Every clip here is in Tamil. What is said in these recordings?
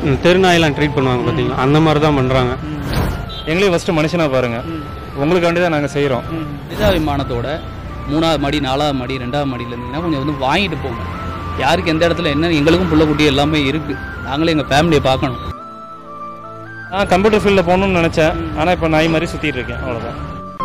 ம், தெருநாயெல்லாம் ட்ரீட் பண்ணுவாங்க பார்த்தீங்களா அந்த மாதிரி தான் பண்ணுறாங்க எங்களையும் ஃபஸ்ட்டு மனுஷனாக பாருங்கள் உங்களுக்காண்டி தான் நாங்கள் செய்கிறோம் மனிதாபிமானத்தோட மூணாவது மாடி நாலாவது மாடி ரெண்டாவது மாடியில் இருந்தீங்கன்னா கொஞ்சம் வந்து வாங்கிட்டு போங்க யாருக்கு எந்த இடத்துல என்ன எங்களுக்கும் புள்ள குட்டி எல்லாமே இருக்குது நாங்களே எங்கள் ஃபேமிலியை பார்க்கணும் நான் கம்ப்யூட்டர் ஃபீல்டில் போகணும்னு நினச்சேன் ஆனால் இப்போ நாய் மாதிரி சுற்றிட்டு இருக்கேன் அவ்வளோதான்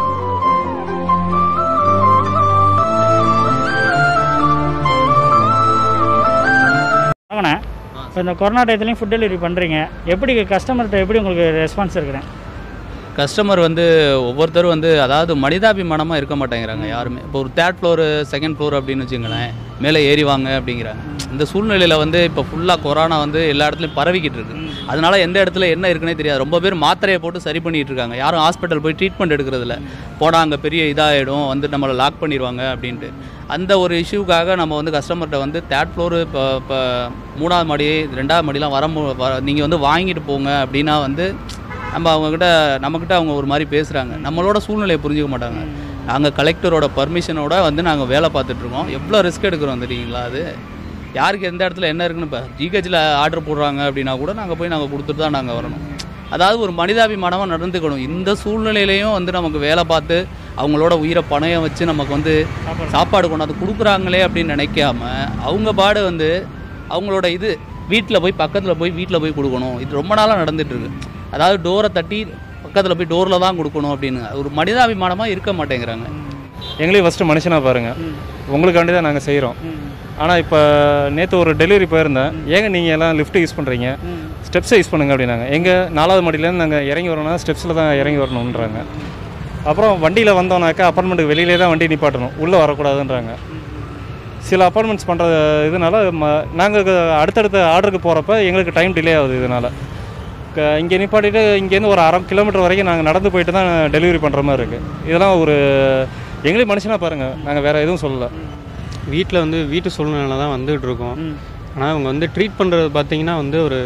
வாங்கண்ணே இப்போ இந்த கொரோனா டயத்துலையும் ஃபுட் டெலிவரி பண்ணுறீங்க எப்படி கஸ்டமர்கிட்ட எப்படி உங்களுக்கு ரெஸ்பான்ஸ் இருக்கிறேன் கஸ்டமர் வந்து ஒவ்வொருத்தரும் வந்து அதாவது மனிதாபிமானமாக இருக்க மாட்டேங்கிறாங்க யாருமே இப்போ ஒரு தேர்ட் ஃப்ளோரு செகண்ட் ஃப்ளோர் அப்படின்னு வச்சுங்களேன் மேலே ஏறி வாங்க அப்படிங்கிறாங்க இந்த சூழ்நிலையில் வந்து இப்போ ஃபுல்லாக கொரோனா வந்து எல்லா இடத்துலையும் பரவிக்கிட்டு இருக்கு அதனால எந்த இடத்துல என்ன இருக்குன்னே தெரியாது ரொம்ப பேர் மாத்திரையை போட்டு சரி பண்ணிட்டு இருக்காங்க யாரும் ஹாஸ்பிட்டல் போய் ட்ரீட்மெண்ட் எடுக்கிறதில்ல போனால் அங்கே பெரிய இதாகிடும் வந்து நம்மளை லாக் பண்ணிடுவாங்க அப்படின்ட்டு அந்த ஒரு இஷ்யூக்காக நம்ம வந்து கஸ்டமர்கிட்ட வந்து தேர்ட் ஃப்ளோரு இப்போ இப்போ மூணாவது மாடி ரெண்டாவது மாடிலாம் வர மு- வர நீங்கள் வந்து வாங்கிட்டு போங்க அப்படின்னா வந்து நம்ம அவங்கக்கிட்ட நம்மக்கிட்ட அவங்க ஒரு மாதிரி பேசுகிறாங்க நம்மளோட சூழ்நிலையை புரிஞ்சுக்க மாட்டாங்க நாங்கள் கலெக்டரோட பர்மிஷனோட வந்து நாங்கள் வேலை பார்த்துட்ருக்கோம் எவ்வளோ ரிஸ்க் எடுக்கிறோம் தெரியுங்களா அது யாருக்கு எந்த இடத்துல என்ன இருக்குன்னு இப்போ ஜிஹெச்சில் ஆர்டர் போடுறாங்க அப்படின்னா கூட நாங்கள் போய் நாங்கள் கொடுத்துட்டு தான் நாங்கள் வரணும் அதாவது ஒரு மனிதாபிமானமாக நடந்துக்கணும் இந்த சூழ்நிலையிலையும் வந்து நமக்கு வேலை பார்த்து அவங்களோட உயிரை பணையம் வச்சு நமக்கு வந்து சாப்பாடு கொண்டாந்து கொடுக்குறாங்களே அப்படின்னு நினைக்காம அவங்க பாடு வந்து அவங்களோட இது வீட்டில் போய் பக்கத்தில் போய் வீட்டில் போய் கொடுக்கணும் இது ரொம்ப நாளாக நடந்துட்டு இருக்கு அதாவது டோரை தட்டி பக்கத்தில் போய் டோரில் தான் கொடுக்கணும் அப்படின்னு ஒரு மனிதாபிமானமாக இருக்க மாட்டேங்கிறாங்க எங்களையும் ஃபஸ்ட்டு மனுஷனாக பாருங்கள் உங்களுக்காண்டி தான் நாங்கள் செய்கிறோம் ஆனால் இப்போ நேற்று ஒரு டெலிவரி போயிருந்தேன் ஏங்க நீங்கள் எல்லாம் லிஃப்ட் யூஸ் பண்ணுறீங்க ஸ்டெப்ஸை யூஸ் பண்ணுங்க அப்படின்னாங்க எங்கள் நாலாவது மாடியிலேருந்து நாங்கள் இறங்கி வரணும்னா ஸ்டெப்ஸில் தான் இறங்கி வரணுன்றாங்க அப்புறம் வண்டியில் வந்தோம்னாக்கா அப்பார்ட்மெண்ட்டுக்கு வெளியிலே தான் வண்டி நிப்பாட்டணும் உள்ளே வரக்கூடாதுன்றாங்க சில அப்பார்ட்மெண்ட்ஸ் பண்ணுற இதனால நாங்கள் அடுத்தடுத்த ஆர்டருக்கு போகிறப்ப எங்களுக்கு டைம் டிலே ஆகுது இதனால் இங்கே நிப்பாட்டிட்டு இங்கேருந்து ஒரு அரை கிலோமீட்டர் வரைக்கும் நாங்கள் நடந்து போயிட்டு தான் டெலிவரி பண்ணுற மாதிரி இருக்குது இதெல்லாம் ஒரு எங்களையும் மனுஷனாக பாருங்கள் நாங்கள் வேறு எதுவும் சொல்லலை வீட்டில் வந்து வீட்டு சூழ்நிலை தான் வந்துகிட்டு இருக்கோம் ஆனால் அவங்க வந்து ட்ரீட் பண்ணுறது பார்த்தீங்கன்னா வந்து ஒரு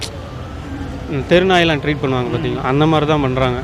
ம், தெருநாயெல்லாம் ட்ரீட் பண்ணுவாங்க பார்த்தீங்களா அந்த மாதிரி தான் பண்ணுறாங்க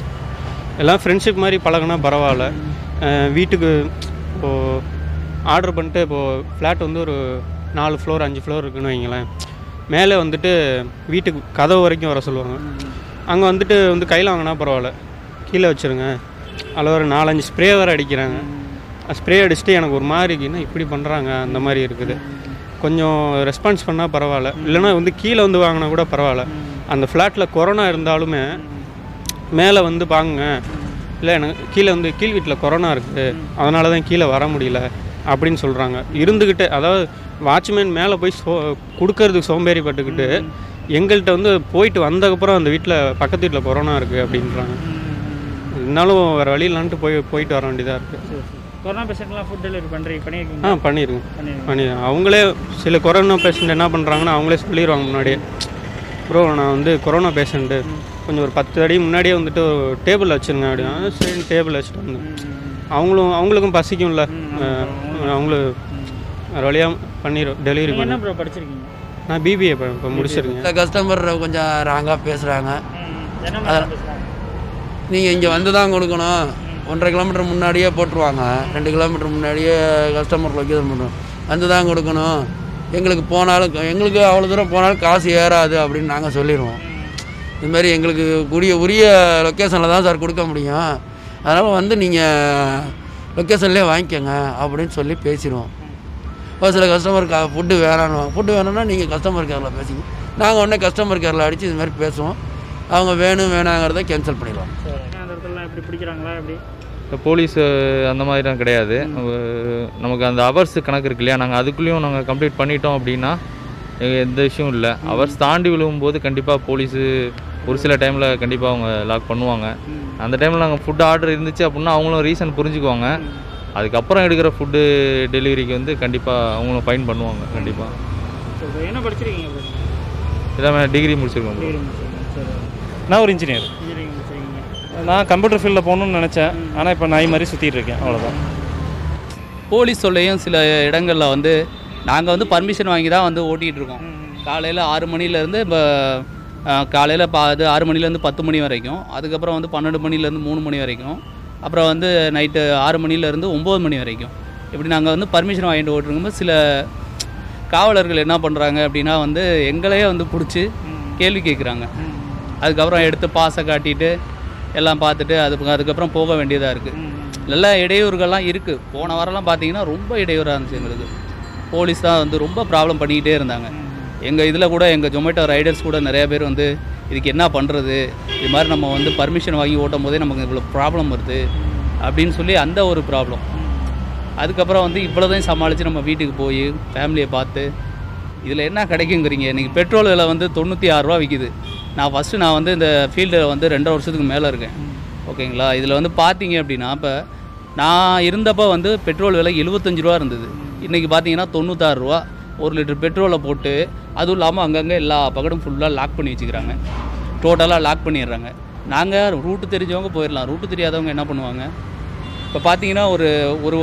எல்லாம் ஃப்ரெண்ட்ஷிப் மாதிரி பழகுனா பரவாயில்ல அஹ், வீட்டுக்கு இப்போது ஆர்டர் பண்ணிட்டு இப்போது ஃப்ளாட் வந்து ஒரு நாலு ஃப்ளோர் அஞ்சு ஃப்ளோர் இருக்குன்னு வைங்களேன் மேலே வந்துட்டு வீட்டுக்கு கதவு வரைக்கும் வர சொல்லுவாங்க அங்கே வந்துட்டு வந்து கையில் வாங்கினா பரவாயில்ல கீழே வச்சுருங்க அதில் ஒரு நாலஞ்சு ஸ்ப்ரே வேறு அடிக்கிறாங்க ஸ்ப்ரே அடிச்சுட்டு எனக்கு ஒரு மாதிரி இருக்குன்னா இப்படி பண்ணுறாங்க அந்த மாதிரி இருக்குது கொஞ்சம் ரெஸ்பான்ஸ் பண்ணால் பரவாயில்ல இல்லைன்னா வந்து கீழே வந்து வாங்கினா கூட பரவாயில்ல அந்த ஃப்ளாட்டில் கொரோனா இருந்தாலுமே மேலே வந்து பாருங்க இல்லை எனக்கு கீழே வந்து கீழ் வீட்டில் கொரோனா இருக்குது அதனால தான் கீழே வர முடியல அப்படின்னு சொல்கிறாங்க இருந்துக்கிட்டு அதாவது வாட்ச்மேன் மேலே போய் சோ கொடுக்கறதுக்கு சோம்பேறிப்பட்டுக்கிட்டு எங்கள்கிட்ட வந்து போயிட்டு வந்ததுக்கப்புறம் அந்த வீட்டில் பக்கத்து வீட்டில் கொரோனா இருக்குது அப்படின்றாங்க இருந்தாலும் வேறு வழி இல்லான்ட்டு போய் போயிட்டு வர வேண்டியதாக இருக்குது கொரோனா பேஷண்ட்லாம் ஃபுட் டெலிவரி பண்ணுறீங்க ஆ பண்ணியிருக்கீங்க பண்ணியிருக்கோம் பண்ணிருக்கீங்க. பண்ணி அவங்களே சில கொரோனா பேஷண்ட் என்ன பண்ணுறாங்கன்னா அவங்களே சொல்லிடுவாங்க முன்னாடியே ப்ரோ நான் வந்து கொரோனா பேஷண்ட்டு கொஞ்சம் ஒரு பத்து அடி முன்னாடியே வந்துட்டு ஒரு டேபிள் வச்சுருங்க அப்படின்னா "ஆ, சரி டேபிள் வச்சுட்டு வந்தேன் அவங்களும் அவங்களுக்கும் பசிக்கும்ல அஹ், அவங்களும் வேறு வழியாக பண்ணிடும் டெலிவரி நீங்கள் என்ன பண்ண ப்ரோ படிச்சிருக்கீங்க நான் பிபிஏ இப்போ முடிச்சிருக்கேன் இந்த கஸ்டமர் கொஞ்சம் ராங்காக பேசுகிறாங்க என்ன மாதிரி பேசுகிறாங்க நீங்கள் இங்கே வந்து தான் கொடுக்கணும் ஒன்றரை கிலோமீட்டர் முன்னாடியே போட்டுருவாங்க ரெண்டு கிலோமீட்டர் முன்னாடியே கஸ்டமர் லொக்கேஷன் பண்ணுறோம் வந்து தான் கொடுக்கணும் எங்களுக்கு போனாலும் எங்களுக்கு அவ்வளோ தூரம் போனாலும் காசு ஏறாது அப்படின்னு நாங்கள் சொல்லிடுவோம் இதுமாரி எங்களுக்கு உரிய உரிய லொக்கேஷனில் தான் சார் கொடுக்க முடியும் அதனால் வந்து நீங்கள் லொக்கேஷன்லேயே வாங்கிக்கோங்க அப்படின்னு சொல்லி பேசிடுவோம் ஒரு சில கஸ்டமர் கா ஃபுட்டு வேணான்னு ஃபுட்டு வேணும்னா நீங்கள் கஸ்டமர் கேரில் பேசிங்க நாங்கள் உடனே கஸ்டமர் கேரில் அடித்து இது மாதிரி பேசுவோம் அவங்க வேணும் வேணாங்கிறத கேன்சல் பண்ணிடுவோம் சரி அந்த இடத்துலலாம் எப்படி பிடிக்கிறாங்களா எப்படி இப்போ போலீஸ் அந்த மாதிரிலாம் கிடையாது அஹ் நமக்கு அந்த ஹவர்ஸ் கணக்கு இருக்கு இல்லையா நாங்கள் அதுக்குள்ளேயும் நாங்கள் கம்ப்ளீட் பண்ணிட்டோம் அப்படின்னா எ- எந்த விஷயம் இல்லை ஹவர்ஸ் தாண்டி விழுகும்போது கண்டிப்பாக போலீஸு ஒரு சில டைமில் கண்டிப்பாக அவங்க லாக் பண்ணுவாங்க அந்த டைமில் நாங்கள் ஃபுட் ஆர்டர் இருந்துச்சு அப்படின்னா அவங்களும் ரீசன் புரிஞ்சுக்குவாங்க அதுக்கப்புறம் எடுக்கிற ஃபுட்டு டெலிவரிக்கு வந்து கண்டிப்பாக அவங்களும் ஃபைன் பண்ணுவாங்க கண்டிப்பாக சரி bro. என்ன படிச்சிருக்கீங்க bro? எல்லாமே டிகிரி முடிச்சிருக்கோம் bro. டிகிரி முடிச்சிருக்கீங்க சரி நான் ஒரு இன்ஜினியர் இன்ஜினியரிங் முடிச்சிருக்கீங்க நான் கம்ப்யூட்டர் ஃபீல்டில் போகணும்னு நினச்சேன் ஆனால் இப்போ நாய் மாதிரி சுற்றிட்டு இருக்கேன் அவ்வளோதான் போலீஸ் சொல்லையும் சில இடங்களில் வந்து நாங்கள் வந்து பர்மிஷன் வாங்கி தான் வந்து ஓட்டிகிட்டு இருக்கோம் காலையில் ஆறு மணிலேருந்து இப்போ காலையில் பா இது ஆறு மணிலேருந்து பத்து மணி வரைக்கும் அதுக்கப்புறம் வந்து பன்னெண்டு மணிலேருந்து மூணு மணி வரைக்கும் அப்புறம் வந்து நைட்டு ஆறு மணிலேருந்து ஒம்பது மணி வரைக்கும் இப்படி நாங்கள் வந்து பர்மிஷன் வாங்கிட்டு ஓட்டிருக்கும்போது சில காவலர்கள் என்ன பண்ணுறாங்க அப்படின்னா வந்து எங்களையே வந்து பிடிச்சி கேள்வி கேட்குறாங்க அதுக்கப்புறம் எடுத்து பாஸை காட்டிட்டு எல்லாம் பார்த்துட்டு அது அதுக்கப்புறம் போக வேண்டியதாக இருக்குது நல்ல இடையூறுகள்லாம் இருக்குது போன வாரம்லாம் பார்த்தீங்கன்னா ரொம்ப இடையூறாக இருந்துச்சு எங்களுக்கு போலீஸ் தான் வந்து ரொம்ப ப்ராப்ளம் பண்ணிக்கிட்டே இருந்தாங்க எங்கள் இதில் கூட எங்கள் ஜொமேட்டோ ரைடர்ஸ் கூட நிறைய பேர் வந்து இதுக்கு என்ன பண்ணுறது இது மாதிரி நம்ம வந்து பர்மிஷன் வாங்கி ஓட்டும் போதே நமக்கு இவ்வளோ ப்ராப்ளம் வருது அப்படின்னு சொல்லி அந்த ஒரு ப்ராப்ளம் அதுக்கப்புறம் வந்து இவ்வளோதையும் சமாளித்து நம்ம வீட்டுக்கு போய் ஃபேமிலியை பார்த்து இதில் என்ன கிடைக்குங்கிறீங்க இன்றைக்கி பெட்ரோல் விலை வந்து தொண்ணூற்றி ஆறுரூவா விற்கிது நான் ஃபஸ்ட்டு நான் வந்து இந்த ஃபீல்டில் வந்து ரெண்டரை வருஷத்துக்கு மேலே இருக்கேன் ஓகேங்களா இதில் வந்து பார்த்தீங்க அப்படின்னா இப்போ நான் இருந்தப்போ வந்து பெட்ரோல் விலை எழுபத்தஞ்சு ரூபா இருந்தது இன்றைக்கி பார்த்தீங்கன்னா தொண்ணூத்தாறு ரூபா ஒரு லிட்டர் பெட்ரோலை போட்டு அதுவும் இல்லாமல் அங்கங்கே எல்லா பக்கமும் ஃபுல்லாக லாக் பண்ணி வச்சுக்கிறாங்க டோட்டலாக லாக் பண்ணிடுறாங்க நாங்கள் ரூட்டு தெரிஞ்சவங்க போயிடலாம் ரூட்டு தெரியாதவங்க என்ன பண்ணுவாங்க இப்போ பார்த்தீங்கன்னா ஒரு ஒரு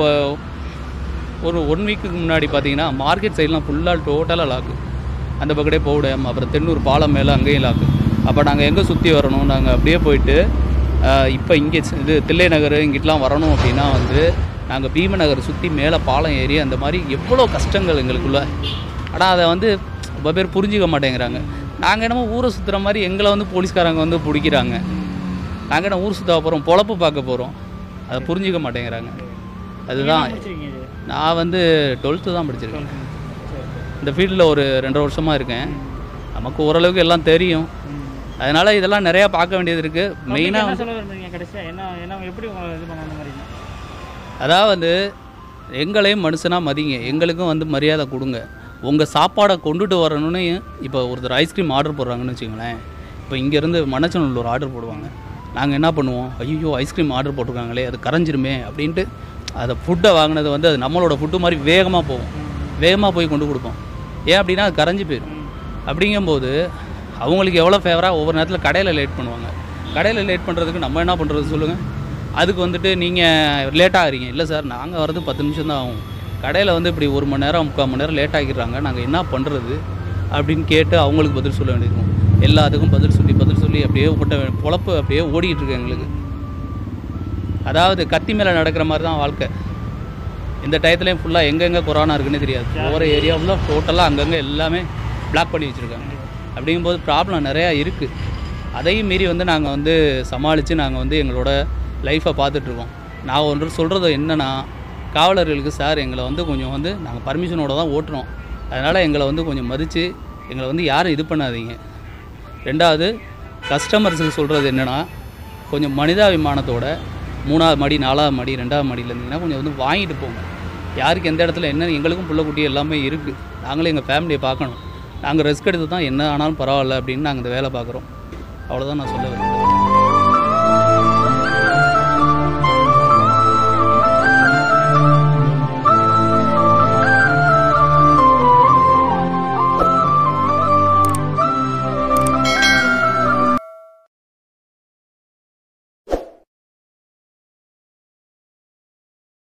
ஒரு ஒன் வீக்குக்கு முன்னாடி பார்த்தீங்கன்னா மார்க்கெட் சைட்லாம் ஃபுல்லாக டோட்டலாக லாக்கு அந்த பக்கத்தே போக முடியாமல் அப்புறம் தென்னூர் பாலம் மேலே அங்கேயும் லாக்கு அப்போ நாங்கள் எங்கே சுற்றி வரணும் நாங்கள் அப்படியே போயிட்டு இப்போ இங்கே இது தில்லை நகர் இங்கிட்டலாம் வரணும் அப்படின்னா வந்து நாங்கள் பீம நகர் சுற்றி மேலே பாலம் ஏறி அந்த மாதிரி எவ்வளோ கஷ்டங்கள் எங்களுக்குள்ள ஆனால் அதை வந்து ரொம்ப பேர் புரிஞ்சிக்க மாட்டேங்கிறாங்க நாங்கள் என்னமோ ஊரை சுற்றுற மாதிரி எங்களை வந்து போலீஸ்காரங்க வந்து பிடிக்கிறாங்க நாங்கள் என்ன ஊர் சுற்ற போகிறோம் பொழப்பு பார்க்க போகிறோம் அதை புரிஞ்சிக்க மாட்டேங்கிறாங்க அதுதான் முடிச்சிருக்கீங்க இது நான் வந்து டுவெல்த்து தான் படிச்சிருக்கேன் இந்த ஃபீல்டில் ஒரு ரெண்டரை வருஷமாக இருக்கேன் நமக்கு ஓரளவுக்கு எல்லாம் தெரியும் அதனால் இதெல்லாம் நிறையா பார்க்க வேண்டியது இருக்குது என்ன மெயினாக சொல்ல விரும்புறீங்க கடைசியா என்ன என்ன எப்படி உங்களை இது பண்ண மாதிரி அதாவது எங்களையும் மனுஷனாக மதிங்க எங்களுக்கும் வந்து மரியாதை கொடுங்க உங்கள் சாப்பாடை கொண்டுட்டு வரணும்னு இப்போ ஒருத்தர் ஐஸ்கிரீம் ஆர்டர் போடுறாங்கன்னு வச்சுக்கோங்களேன் இப்போ இங்கேருந்து மணச்சனூரில் ஆர்டர் போடுவாங்க நாங்கள் என்ன பண்ணுவோம் ஐயோ ஐஸ்கிரீம் ஆர்டர் போட்டிருக்காங்களே அது கரைஞ்சிருமே அப்படின்ட்டு அதை ஃபுட்டை வாங்கினது வந்து அது நம்மளோட ஃபுட்டு மாதிரி வேகமாக போகும் வேகமாக போய் கொண்டு கொடுப்போம் ஏன் அப்படின்னா அது கரைஞ்சி போயிடும் அப்படிங்கும்போது அவங்களுக்கு எவ்வளோ ஃபேவராக ஒவ்வொரு நேரத்தில் கடையில் லேட் பண்ணுவாங்க கடையில் லேட் பண்ணுறதுக்கு நம்ம என்ன பண்ணுறது சொல்லுங்கள் அதுக்கு வந்துட்டு நீங்கள் லேட் ஆகிறீங்க இல்லை சார் நாங்கள் வரது பத்து நிமிஷம் தான் ஆகும் கடையில் வந்து இப்படி ஒரு மணி நேரம் முக்கால் மணி நேரம் லேட் ஆகிடுறாங்க நாங்கள் என்ன பண்ணுறது அப்படின்னு கேட்டு அவங்களுக்கு பதில் சொல்ல வேண்டியிருக்கும் எல்லாத்துக்கும் பதில் சொல்லி பதில் சொல்லி அப்படியே ஓட்ட வே- பொழப்பு அப்படியே ஓடிக்கிட்டு இருக்கு எங்களுக்கு அதாவது கத்தி மேலே நடக்கிற மாதிரி தான் வாழ்க்கை இந்த டயத்துலேயும் ஃபுல்லாக எங்கெங்கே கொரோனா இருக்குன்னு தெரியாது ஒவ்வொரு ஏரியா ஃபுல்லாக டோட்டலாக அங்கங்கே எல்லாமே பிளாக் பண்ணி வச்சுருக்காங்க அப்படிங்கும்போது ப்ராப்ளம் நிறையா இருக்குது அதையும் மீறி வந்து நாங்கள் வந்து சமாளித்து நாங்கள் வந்து எங்களோட லைஃப்பை பார்த்துட்ருக்கோம் நான் ஒன்று சொல்கிறது என்னென்னா காவலர்களுக்கு சார் எங்களை வந்து கொஞ்சம் வந்து நாங்கள் பர்மிஷனோட தான் ஓட்டுறோம் அதனால் எங்களை வந்து கொஞ்சம் மதித்து எங்களை வந்து யாரும் இது பண்ணாதீங்க ரெண்டாவது கஸ்டமர்ஸுக்கு சொல்கிறது என்னென்னா கொஞ்சம் மனிதாபிமானத்தோட மூணாவது மாடி நாலாவது மாடி ரெண்டாவது மாடியில் இருந்தீங்கன்னா கொஞ்சம் வந்து வாங்கிட்டு போங்க யாருக்கு எந்த இடத்துல என்ன எங்களுக்கும் புள்ள குட்டி எல்லாமே இருக்குது நாங்களும் எங்கள் ஃபேமிலியை பார்க்கணும் நாங்கள் ரெஸ்க் எடுத்து தான் என்ன ஆனாலும் பரவாயில்ல அப்படின்னு நாங்கள் இந்த வேலை பார்க்குறோம் அவ்வளோதான் நான் சொல்ல விரும்புகிறேன்